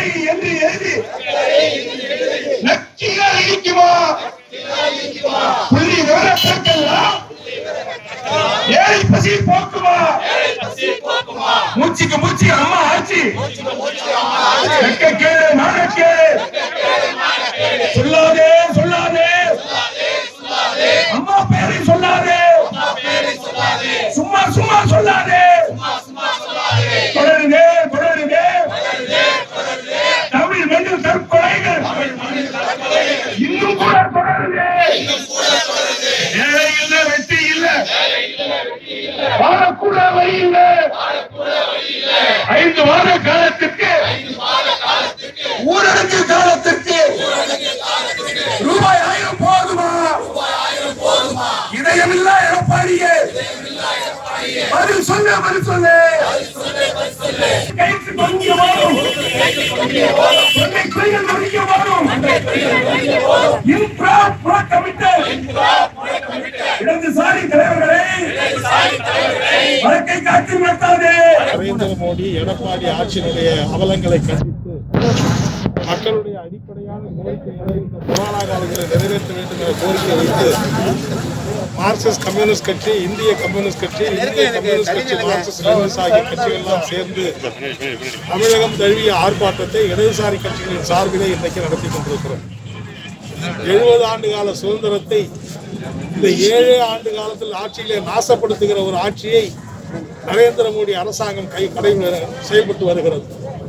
என்று எழுதி நக்கினால் இடிக்குமா புள்ளி விவரத்திற்கெல்லாம் ஏழை பசி போக்குமா மூச்சுக்கு மூச்சு அம்மா ஆச்சு வெக்க கேளு நாண கேளு சொல்லாதே சொல்லாதே அம்மா பேரை சொல்லாதே சும்மா சும்மா சொல்லாதே தொடருங்க தொடருங்க தமிழ் மண்ணில் தற்கொலைகள் இன்னும் கூட தொடருங்க ஏழை இல்ல வெற்றி இல்ல வாழக்கூட வழி இல்ல ஐந்து மாத காலத்திற்கு ஊரடங்கு காலத்திற்கு ரூபாய் ஆயிரம் போதுமா இதயமில்லா எடப்பாடியே பதில் சொல்லு பதில் சொல்லு கைக்கு தொங்கிய வரும் தொண்டை குழிகள் நொடிக்க வரும் இன்ஃப்ரா புறக்கமிட்டு இடதுசாரி தலைவர்களை வழக்கை காட்டி நடத்தாதே நரேந்திர மோடி எடப்பாடி ஆட்சியினுடைய அவலங்களை கண்டித்து மக்களுடைய அடிப்படையான கோரிக்கைகளை இந்த கொரோனா காலத்தில் நிறைவேற்ற வேண்டும் என்ற கோரிக்கை வைத்து மார்க்சிஸ்ட் கம்யூனிஸ்ட் கட்சி இந்திய கம்யூனிஸ்ட் கட்சி இந்திய கம்யூனிஸ்ட் கட்சி மார்க்சிஸ்ட் கம்யூனிஸ்ட் ஆகிய கட்சிகள் எல்லாம் சேர்ந்து தமிழகம் தழுவிய ஆர்ப்பாட்டத்தை இடதுசாரி கட்சிகளின் சார்பிலே இன்றைக்கு நடத்தி கொண்டிருக்கிறோம் எழுபது ஆண்டு கால சுதந்திரத்தை இந்த ஏழு ஆண்டு காலத்தில் ஆட்சியிலே நாசப்படுத்துகிற ஒரு ஆட்சியை நரேந்திர மோடி அரசாங்கம் கை கடை செயல்பட்டு வருகிறது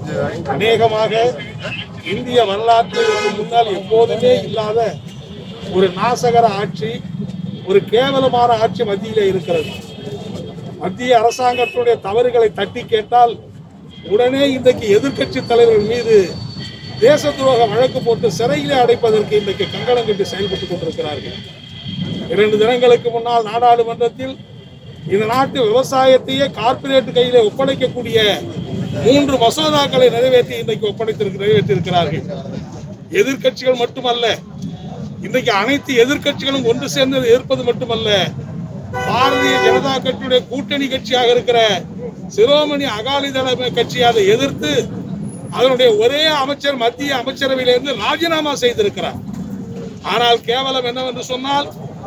அநேகமாக இந்திய வரலாற்றுக்கு முன்னால் எப்போதுமே இல்லாத ஒரு நாசகர ஆட்சி ஒரு கேவலமான ஆட்சி மத்தியிலே இருக்கிறது மத்திய அரசாங்கத்துடைய தவறுகளை தட்டி கேட்டால் உடனே இன்றைக்கு எதிர்க்கட்சி தலைவர்கள் மீது தேச துரோக வழக்கு போட்டு சிறையிலே அடைப்பதற்கு இன்றைக்கு கங்கணம் கட்டி செயல்பட்டுக் கொண்டிருக்கிறார்கள் இரண்டு தினங்களுக்கு முன்னால் நாடாளுமன்றத்தில் இந்த நாட்டு விவசாயத்தையே கார்ப்பரேட் கையிலே ஒப்படைக்கக்கூடிய மூன்று மசோதாக்களை நிறைவேற்றி இன்றைக்கு ஒப்படைத்திருக்க நிறைவேற்றியிருக்கிறார்கள் எதிர்க்கட்சிகள் மட்டுமல்ல இன்றைக்கு அனைத்து எதிர்க்கட்சிகளும் ஒன்று சேர்ந்து எதிர்ப்பது மட்டுமல்ல பாரதிய ஜனதா கட்சியுடைய கூட்டணி கட்சியாக இருக்கிற சிரோமணி அகாலிதள கட்சி அதை எதிர்த்து அதனுடைய ஒரே அமைச்சர் மத்திய அமைச்சரவையிலிருந்து ராஜினாமா செய்திருக்கிறார் ஆனால் கேவலம் என்னவென்று சொன்னால்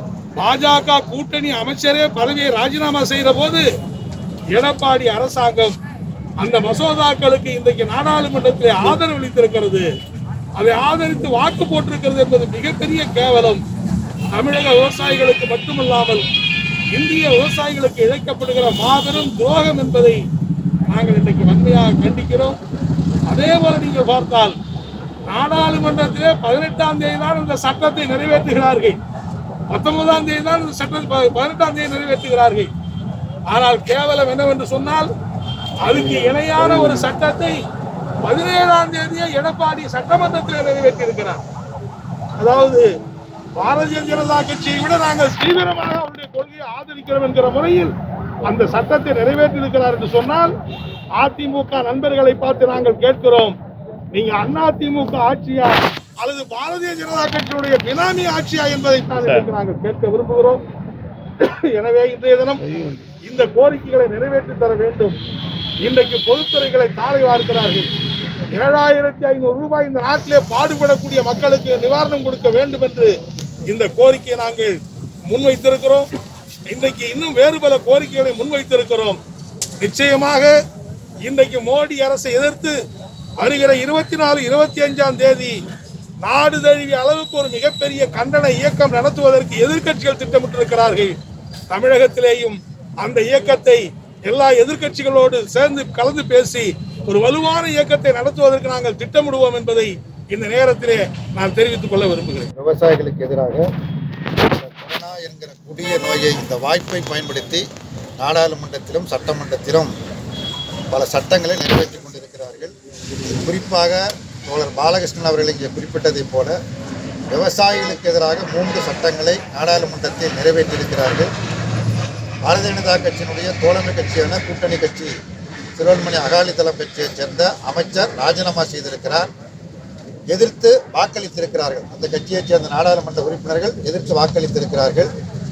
பாஜக கூட்டணி அமைச்சரே பதவியை ராஜினாமா செய்த போது எடப்பாடி அரசாங்கம் அந்த மசோதாக்களுக்கு இன்றைக்கு நாடாளுமன்றத்தில் ஆதரவு அளித்திருக்கிறது அதை ஆதரித்து வாக்கு போட்டிருக்கிறது என்பது மிகப்பெரிய கேவலம் தமிழக விவசாயிகளுக்கு மட்டுமல்லாமல் இந்திய விவசாயிகளுக்கு இழைக்கப்படுகிற மாபெரும் துரோகம் என்பதை நாங்கள் இன்றைக்கு வன்மையாக கண்டிக்கிறோம் அதே போல நீங்கள் பார்த்தால் நாடாளுமன்றத்திலே பதினெட்டாம் தேதி தான் இந்த சட்டத்தை நிறைவேற்றுகிறார்கள் பத்தொன்பதாம் தேதி தான் இந்த சட்டத்தை ப- பதினெட்டாம் தேதி நிறைவேற்றுகிறார்கள் ஆனால் கேவலம் என்னவென்று சொன்னால் அதுக்கு இணையான ஒரு சட்டத்தை பதினேழாம் தேதியே எடப்பாடி சட்டமன்றத்தில் நிறைவேற்றியிருக்கிறார் அதாவது பாரதிய ஜனதா கட்சியை விட நாங்கள் தீவிரமாக அவருடைய கொள்கையை ஆதரிக்கிறோம் என்கிற முறையில் அந்த சட்டத்தை நிறைவேற்றியிருக்கிறார் என்று சொன்னால் அதிமுக நண்பர்களை பார்த்து நாங்கள் கேட்கிறோம் நீங்க அண்ணா திமுக ஆட்சியா அல்லது பாரதிய ஜனதா கட்சியுடைய பினாமி ஆட்சியா என்பதை தான் இன்றைக்கு நாங்கள் கேட்க விரும்புகிறோம் எனவே இன்றைய தினம் இந்த கோரிக்கைகளை நிறைவேற்றி தர வேண்டும் இன்றைக்கு பொதுத்துறைகளை தாழை வார்க்கிறார்கள் ஏழாயிரத்தி ஐநூறு ரூபாய் இந்த நாட்டிலே பாடுபடக்கூடிய மக்களுக்கு நிவாரணம் கொடுக்க வேண்டும் என்று இந்த கோரிக்கையை நாங்கள் முன்வைத்திருக்கிறோம் இன்றைக்கு இன்னும் வேறு பல கோரிக்கைகளை முன்வைத்திருக்கிறோம் நிச்சயமாக இன்றைக்கு மோடி அரசை எதிர்த்து வருகிற இருபத்தி நாலு இருபத்தி அஞ்சாம் தேதி நாடு தழுவிய அளவுக்கு ஒரு மிகப்பெரிய கண்டன இயக்கம் நடத்துவதற்கு எதிர்க்கட்சிகள் திட்டமிட்டிருக்கிறார்கள் தமிழகத்திலேயும் அந்த இயக்கத்தை எல்லா எதிர்க்கட்சிகளோடு சேர்ந்து கலந்து பேசி ஒரு வலுவான இயக்கத்தை நடத்துவதற்கு நாங்கள் திட்டமிடுவோம் என்பதை இந்த நேரத்திலே நான் தெரிவித்துக் கொள்ள விரும்புகிறேன் விவசாயிகளுக்கு எதிராக இந்த கொரோனா என்கிற கொடிய நோயை இந்த வாய்ப்பை பயன்படுத்தி நாடாளுமன்றத்திலும் சட்டமன்றத்திலும் பல சட்டங்களை நிறைவேற்றி கொண்டிருக்கிறார்கள் குறிப்பாக தோழர் பாலகிருஷ்ணன் அவர்கள் இங்கே குறிப்பிட்டதைப் போல விவசாயிகளுக்கு எதிராக மூன்று சட்டங்களை நாடாளுமன்றத்தில் நிறைவேற்றியிருக்கிறார்கள் பாரதிய ஜனதா கட்சியினுடைய தோழமை கட்சியான கூட்டணி கட்சி சிறுவன்மணி அகாலிதளம் கட்சியைச் சேர்ந்த அமைச்சர் ராஜினாமா செய்திருக்கிறார் எதிர்த்து வாக்களித்திருக்கிறார்கள் அந்த கட்சியைச் சேர்ந்த நாடாளுமன்ற உறுப்பினர்கள் எதிர்த்து வாக்களித்திருக்கிறார்கள்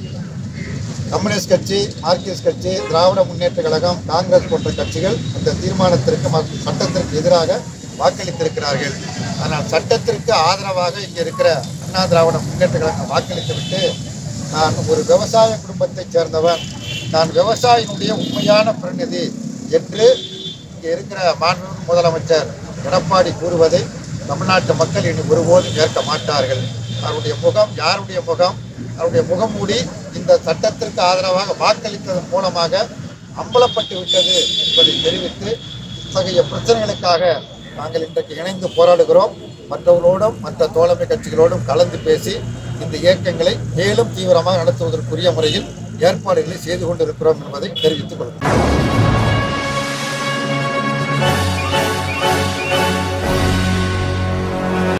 கம்யூனிஸ்ட் கட்சி மார்க்சிஸ்ட் கட்சி திராவிட முன்னேற்ற கழகம் காங்கிரஸ் போன்ற கட்சிகள் அந்த தீர்மானத்திற்கு ம- சட்டத்திற்கு எதிராக வாக்களித்திருக்கிறார்கள் ஆனால் சட்டத்திற்கு ஆதரவாக இங்கே இருக்கிற அண்ணா திராவிட முன்னேற்ற கழகம் வாக்களித்து விட்டு நான் ஒரு விவசாய குடும்பத்தைச் சேர்ந்தவன் நான் விவசாயினுடைய உண்மையான பிரதிநிதி என்று இங்கே இருக்கிற மாண்புமிகு முதலமைச்சர் எடப்பாடி கூறுவதை தமிழ்நாட்டு மக்கள் இனி ஒருபோதும் ஏற்க மாட்டார்கள் அவருடைய முகம் யாருடைய முகம் அவருடைய முகமூடி இந்த சட்டத்திற்கு ஆதரவாக வாக்களித்ததன் மூலமாக அம்பலப்பட்டு விட்டது என்பதை தெரிவித்து இத்தகைய பிரச்சனைகளுக்காக நாங்கள் இன்றைக்கு இணைந்து போராடுகிறோம் மற்றவர்களோடும் மற்ற தோழமை கட்சிகளோடும் கலந்து பேசி இந்த இயக்கங்களை மேலும் தீவிரமாக நடத்துவதற்குரிய முறையில் ஏற்பாடுகளை செய்து கொண்டிருக்கிறோம் என்பதை தெரிவித்துக் கொள்கிறோம்